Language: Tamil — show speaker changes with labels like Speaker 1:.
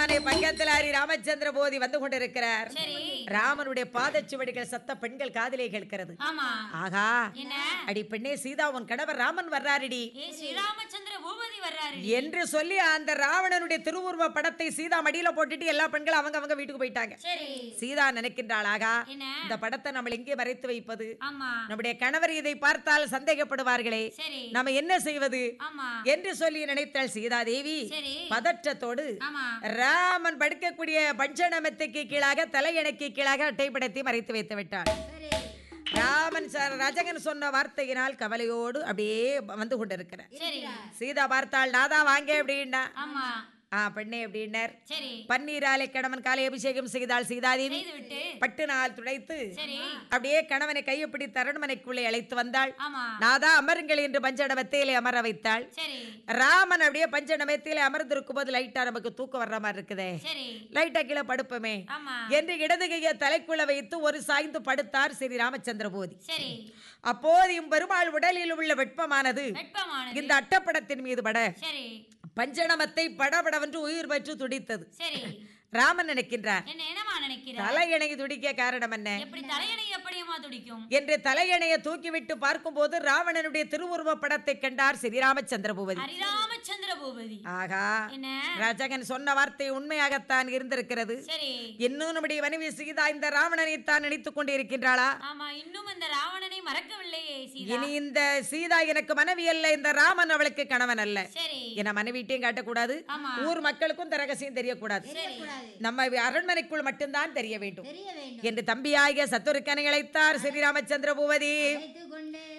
Speaker 1: அரண்மனை பக்கத்தில் ஹரி ராமச்சந்திர போதி வந்து கொண்டிருக்கிறார்
Speaker 2: சரி
Speaker 1: ராமனுடைய பாதச்சுவடிகள் சத்த பெண்கள் காதிலே கேட்கிறது
Speaker 2: ஆமா
Speaker 1: ஆகா
Speaker 2: என்ன
Speaker 1: அடி பெண்ணே சீதா உன் கணவர் ராமன் வர்றாரடி
Speaker 2: ஏ ஸ்ரீராமச்சந்திர பூபதி வர்றாரு
Speaker 1: என்று சொல்லி அந்த ராவணனுடைய திருவுருவ படத்தை சீதா மடியில போட்டுட்டு எல்லா பெண்களும் அவங்க அவங்க வீட்டுக்கு போயிட்டாங்க
Speaker 2: சரி
Speaker 1: சீதா நினைக்கின்றாள் ஆகா
Speaker 2: என்ன
Speaker 1: இந்த படத்தை நம்ம எங்கே மறைத்து வைப்பது
Speaker 2: ஆமா
Speaker 1: நம்முடைய கணவர் இதை பார்த்தால் சந்தேகப்படுவார்களே
Speaker 2: சரி
Speaker 1: நம்ம என்ன செய்வது
Speaker 2: ஆமா
Speaker 1: என்று சொல்லி நினைத்தாள் சீதாதேவி
Speaker 2: சரி
Speaker 1: பதற்றத்தோடு
Speaker 2: ஆமா
Speaker 1: ராமன் படுக்கக்கூடிய பஞ்சநமத்துக்கு கீழாக தலையணைக்கு கீழாக அட்டைப்படத்தை மறைத்து வைத்து விட்டாள் ராமன் சார் ரஜகன் சொன்ன வார்த்தையினால் கவலையோடு அப்படியே வந்து கொண்டிருக்கிறார்
Speaker 2: சரி
Speaker 1: சீதா பார்த்தாள் நாதா வாங்க அப்படின்னா
Speaker 2: ஆமா
Speaker 1: ஆ பெண்ணே அப்படின்னார்
Speaker 2: சரி
Speaker 1: பன்னீராலை கணவன் காலை அபிஷேகம் செய்தாள் சீதாதேவி
Speaker 2: செய்து விட்டு
Speaker 1: பட்டு நாள் துடைத்து
Speaker 2: சரி
Speaker 1: அப்படியே கணவனை கையை பிடித்து அரண்மனைக்குள்ளே அழைத்து வந்தாள்
Speaker 2: ஆமா
Speaker 1: நாதா அமருங்கள் என்று பஞ்சடமத்தையிலே அமர வைத்தாள்
Speaker 2: சரி
Speaker 1: ராமன் அப்படியே பஞ்சடமத்தையிலே அமர்ந்திருக்கும் போது லைட்டா நமக்கு தூக்கம் வர்ற மாதிரி இருக்குதே
Speaker 2: சரி
Speaker 1: லைட்டா கீழே படுப்போமே
Speaker 2: ஆமா
Speaker 1: என்று இடது கையை தலைக்குள்ள வைத்து ஒரு சாய்ந்து படுத்தார் ஸ்ரீ ராமச்சந்திர போதி
Speaker 2: சரி
Speaker 1: அப்போது பெருமாள் உடலில் உள்ள வெப்பமானது
Speaker 2: வெட்பமானது
Speaker 1: இந்த அட்டப்படத்தின் மீது பட
Speaker 2: சரி
Speaker 1: பஞ்சணமத்தை படபடவென்று உயிர் பெற்று துடித்தது
Speaker 2: சரி
Speaker 1: ராமன் நினைக்கின்றார்
Speaker 2: என்ன என்னமா நினைக்கிற
Speaker 1: தலையணை துடிக்க காரணம் என்ன
Speaker 2: எப்படி தலையணை எப்படியம்மா துடிக்கும்
Speaker 1: என்று தலையணையை தூக்கிவிட்டு பார்க்கும்போது ராவணனுடைய திருவுருவ படத்தை கண்டார் ஸ்ரீராமச்சந்திர பூபதி
Speaker 2: ஹரிராமச்சந்திர பூபதி
Speaker 1: ஆகா
Speaker 2: என்ன
Speaker 1: ரஜகன் சொன்ன வார்த்தை உண்மையாகத்தான் இருந்திருக்கிறது
Speaker 2: சரி
Speaker 1: இன்னும் நம்முடைய மனைவி சீதா இந்த ராவணனை தான் நினைத்துக் கொண்டிருக்கின்றாளா
Speaker 2: ஆமா இன்னும் அந்த ராவணனை மறக்கவில்லையே சீதா
Speaker 1: இனி இந்த சீதா எனக்கு மனைவி அல்ல இந்த ராமன் அவளுக்கு கணவன் அல்ல
Speaker 2: சரி
Speaker 1: என மனைவிட்டையும் காட்டக்கூடாது
Speaker 2: ஆமா
Speaker 1: ஊர் மக்களுக்கும் இந்த ரகசியம் தெரியக்கூடாது
Speaker 2: சரி
Speaker 1: நம்ம அரண்மனைக்குள் மட்டும்தான் தெரிய வேண்டும்
Speaker 3: தெரிய வேண்டும்
Speaker 1: என்று தம்பியாகிய சத்துருக்கனை அழைத்தார் ஸ்ரீராமச்சந்திர பூபதி
Speaker 3: அழைத்துக் கொண்டு